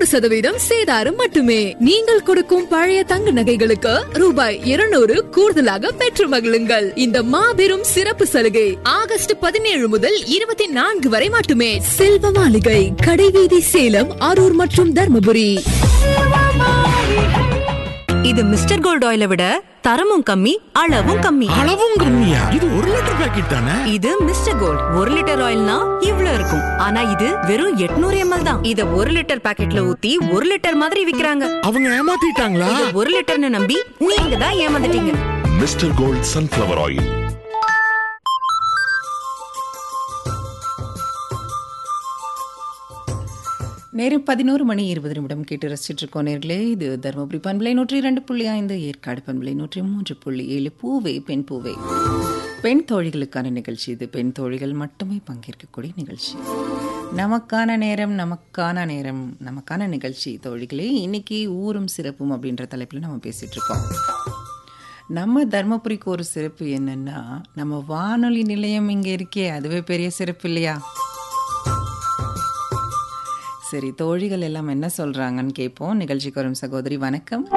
சதவீதம் சேதாரம் மட்டுமே நீங்கள் கொடுக்கும் பழைய தங்க நகைகளுக்கு ரூபாய் இருநூறு கூடுதலாக பெற்று மகிழுங்கள் இந்த மாபெரும் சிறப்பு சலுகை ஆகஸ்ட் பதினேழு முதல் இருபத்தி நான்கு வரை மட்டுமே செல்வ மாளிகை கடைவீதி சேலம் அரூர் மற்றும் தர்மபுரி இது மிஸ்டர் கோல்ட் ஆயிலை விட தரமும் கம்மி அளவும் கம்மி அளவும் கம்மியா இது ஒரு லிட்டர் பாக்கெட் தானே இது மிஸ்டர் கோல்ட் ஒரு லிட்டர் ஆயில்னா இவ்ளோ இருக்கும் ஆனா இது வெறும் 800 எம்எல் தான் இத ஒரு லிட்டர் பாக்கெட்ல ஊத்தி ஒரு லிட்டர் மாதிரி விக்கிறாங்க அவங்க ஏமாத்திட்டாங்களா இத ஒரு லிட்டர்னு நம்பி நீங்க தான் ஏமாந்துட்டீங்க மிஸ்டர் கோல்ட் சன்ஃப்ளவர் ஆயில் நேரம் பதினோரு மணி இருபது நிமிடம் கேட்டு ரசிச்சுட்டு இருக்கோம் நேர்களே இது தருமபுரி பண்பலை நூற்றி இரண்டு புள்ளி ஐந்து ஏற்காடு பண்பலை நூற்றி மூன்று புள்ளி ஏழு பூவே பெண் பூவே பெண் தோழிகளுக்கான நிகழ்ச்சி இது பெண் தோழிகள் மட்டுமே பங்கேற்கக்கூடிய நிகழ்ச்சி நமக்கான நேரம் நமக்கான நேரம் நமக்கான நிகழ்ச்சி தோழிகளே இன்னைக்கு ஊரும் சிறப்பும் அப்படின்ற தலைப்பில் நம்ம பேசிட்டு இருக்கோம் நம்ம தர்மபுரிக்கு ஒரு சிறப்பு என்னன்னா நம்ம வானொலி நிலையம் இங்கே இருக்கே அதுவே பெரிய சிறப்பு இல்லையா சரி தோழிகள் எல்லாம் என்ன சொல்றாங்கன்னு கேட்போம் நிகழ்ச்சிக்கு வரும் சகோதரி வணக்கம்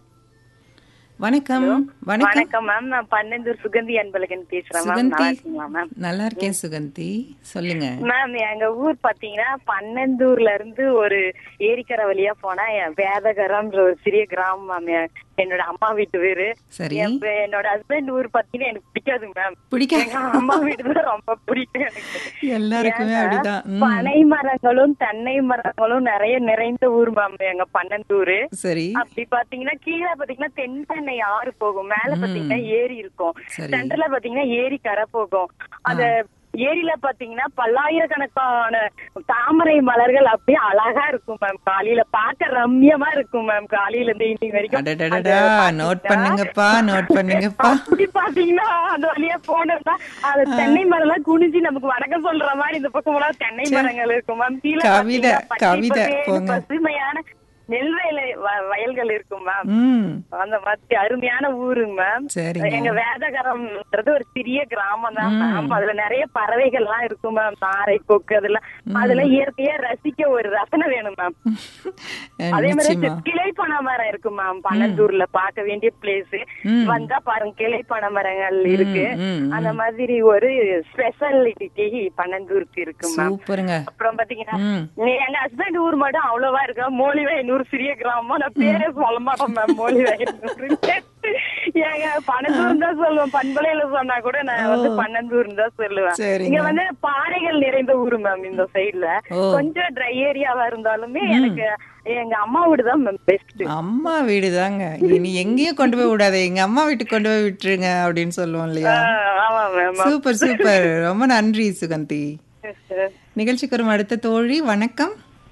வணக்கம் வணக்கம் வணக்கம் மேம் நான் பன்னெண்டூர் சுகந்தி அன்பழகன் பேசுறேன் மேம் நல்லா சுகந்தி இருக்கீங்களா மேம் நல்லா இருக்கேன் சுகந்தி சொல்லுங்க மேம் எங்க ஊர் பாத்தீங்கன்னா பன்னெண்டூர்ல இருந்து ஒரு ஏரிக்கரை வழியா போனா என் வேதகரம்ன்ற ஒரு சிறிய கிராமம் மேம் என்- என்னோட அம்மா வீட்டு பேரு சரி என் பே- என்னோட ஹஸ்பண்ட் ஊர் பாத்தீங்கன்னா எனக்கு பிடிக்காது மேம் பிடிக்காது. எங்க அம்மா வீடு தான் ரொம்ப பிடிக்கும் எனக்கு எல்லாருக்குமே ஏன்னா, அப்படிதான் ம், பனை மரங்களும் தென்னை மரங்களும் நிறைய நிறைந்த ஊர் மேம் எங்க பன்னெண்டூரு சரி அப்படி பாத்தீங்கன்னா கீழே பாத்தீங்கன்னா தென்பெண்ணை ஆறு போகும் மேல பாத்தீங்கன்னா ஏரி இருக்கும் சரி. சென்டர்ல பாத்தீங்கன்னா ஏரி கரை போகும் அந்த ஏரியில பாத்தீங்கன்னா பல்லாயிரக்கணக்கான தாமரை மலர்கள் அப்படியே அழகா இருக்கும் மேம் காலையில பார்க்க ரம்யமா இருக்கும் மேம் காலையில இருந்து ஈவினிங் வரைக்கும் அடடடடா நோட் பண்ணுங்கப்பா நோட் பண்ணுங்கப்பா அப்படி பாத்தீங்கன்னா அந்த வழியா போனோம்னா அந்த தென்னை மரம் எல்லாம் குனிஞ்சு நமக்கு வணக்கம் சொல்ற மாதிரி இந்த பக்கம் எல்லாம் தென்னை மரங்கள் இருக்கும் மேம் கீழே கவிதை, பாத்தீங்கன்னா பச்சை கவிதை, பசேல்னு போங்க. பசுமையான நெல் வயல வ- வயல்கள் இருக்கும் மேம் ம் அந்த மாதிரி அருமையான ஊருங்க மேம் சரிங்க. எங்க வேதகரம்ன்றது ஒரு சிறிய கிராமம் தான் மேம் அதுல நிறைய பறவைகள் எல்லாம் இருக்கும் மேம் தாரை கொக்கு அதெல்லாம் அதெல்லாம் இயற்கையா ரசிக்க ஒரு ரசனை வேணும் மேம் அதே மாதிரி நிச்சயமா கிளை பனை மரம் இருக்கு மேம் பன்னந்தூர்ல பார்க்க வேண்டிய பிளேஸ் வந்தா பாருங்க கிளை பனை மரங்கள் இருக்கு ம், ம். அந்த மாதிரி ஒரு ஸ்பெஷாலிட்டி பன்னந்தூருக்கு இருக்கு மேம் சூப்பருங்க அப்புறம் பாத்தீங்கன்னா ம். நீ- எங்க ஹஸ்பண்ட் ஊர் மட்டும் அவ்வளவா இருக்கா மோலிவயனூர் சிறிய கிராமம் நான் பேரே சொல்ல மாட்டேன் மேம் மோலிவயனூர் எங்க பனந்தூர் தான் சொல்லுவேன் பண்பலையில சொன்னா கூட நான் வந்து பன்னந்தூர் தான் சொல்லுவேன் சரிங்க. இங்க வந்து பாறைகள் நிறைந்த ஊரு மேம் இந்த சைடுல ஓ. கொஞ்சம் ட்ரை ஏரியாவா இருந்தாலுமே எனக்கு எங்க அம்மா வீடு தான் மேம் பெஸ்ட் அம்மா வீடு தாங்க இனி எங்கேயும் கொண்டு போய் விடாத எங்க அம்மா வீட்டுக்கு கொண்டு போய் விட்டுருங்க அப்படின்னு சொல்லுவோம் இல்லையா ஆமா மேம் சூப்பர் சூப்பர் ரொம்ப நன்றி சுகந்தி நிகழ்ச்சிக்கு வரும் அடுத்த தோழி வணக்கம்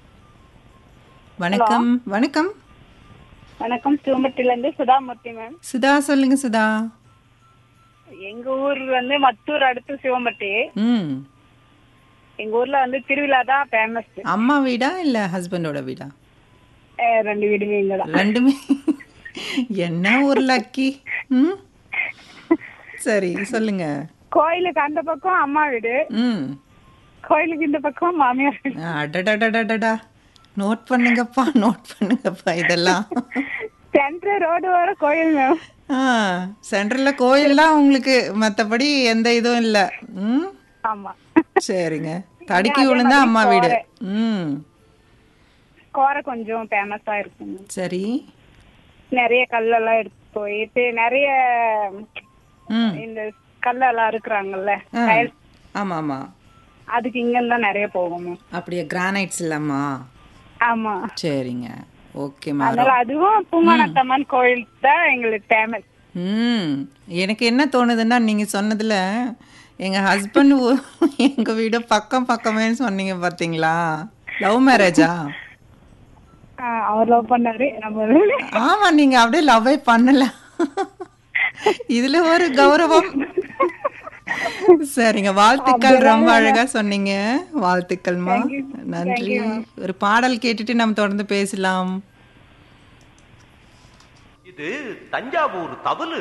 வணக்கம் வணக்கம் வணக்கம் சிவம்பட்டில இருந்து சுதாமூர்த்தி மேம் சுதா சொல்லுங்க சுதா எங்க ஊர் வந்து மத்தூர் அடுத்து சிவம்பட்டி ம் எங்க ஊர்ல வந்து திருவிழா தான் ஃபேமஸ் அம்மா வீடா இல்ல ஹஸ்பண்டோட வீடா ரெண்டு வீடுமே இங்க தான் ரெண்டுமே என்ன ஒரு லக்கி ம் சரி சொல்லுங்க கோயிலுக்கு அந்த பக்கம் அம்மா வீடு ம் கோயிலுக்கு இந்த பக்கம் மாமியார் வீடு அடடடடடடா நோட் பண்ணுங்கப்பா நோட் பண்ணுங்கப்பா இதெல்லாம் சென்ட்ரல் ரோடு வர கோயில் மேம் ஆ சென்ட்ரலில் கோயில்லாம் உங்களுக்கு மற்றபடி எந்த இதுவும் இல்லை ம் ஆமா சரிங்க தடுக்கி விழுந்தா அம்மா வீடு ம் கோரை கொஞ்சம் ஃபேமஸா இருக்குங்க சரி நிறைய கல்லெல்லாம் எடுத்து போயிட்டு நிறைய ம் இந்த கல்லெல்லாம் இருக்கிறாங்கல்ல ஆ ஆமாம் ஆமாம் அதுக்கு இங்க தான் நிறைய போகும் மேம் அப்படியே கிரானைட்ஸ் இல்லாமா ஆமா சரிங்க ஓகே அதனால மேடம் அதுவும் பூங்கானத்தம்மன் கோயில் தான் எங்களுக்கு ஃபேமஸ் ம் எனக்கு என்ன தோணுதுன்னா நீங்கள் சொன்னதில் எங்கள் ஹஸ்பண்ட் எங்கள் வீடு பக்கம் பக்கமேன்னு சொன்னீங்க பார்த்தீங்களா லவ் மேரேஜா அவர் லவ் பண்ணாரு நம்ம ஆமா நீங்க அப்படியே லவ்வே பண்ணல இதுல ஒரு கௌரவம் சரிங்க வாழ்த்துக்கள் ரொம்ப அழகா சொன்னீங்க வாழ்த்துக்கள்மா நன்றி ஒரு பாடல் கேட்டுட்டு நம்ம தொடர்ந்து பேசலாம் இது தஞ்சாவூர் தவளு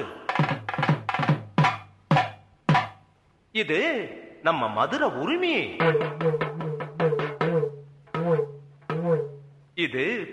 இது நம்ம மதுரை உரிமை இது